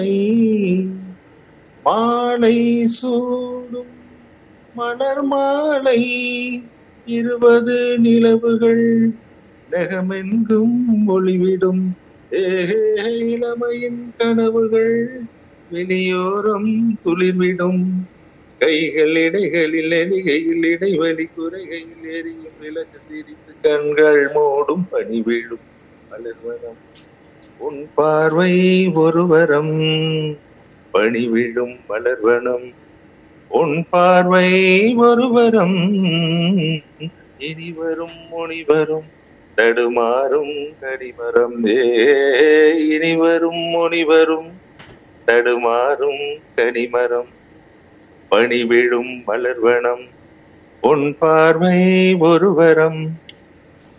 மாலை சூடும் மலர் மாலை இருபது நிலவுகள் நெகமெங்கும் ஒளிவிடும் ஏஹே இளமையின் கனவுகள் வெளியோரம் துளிர்விடும் கைகள் இடைகளில் எணிகையில் இடைவெளி குறைகையில் எரியும் விளக்கு சிரித்து கண்கள் மூடும் பனி விழும் மலர்வனம் உன் பார்வை ஒருவரம் பணி விழும் மலர்வனம் உன் பார்வை ஒருவரம் இனி வரும் முனிவரும் தடுமாறும் கடிமரம் ஏ இனி வரும் முனிவரும் தடுமாறும் கனிமரம் பணி விழும் மலர்வனம் உன் பார்வை ஒருவரம்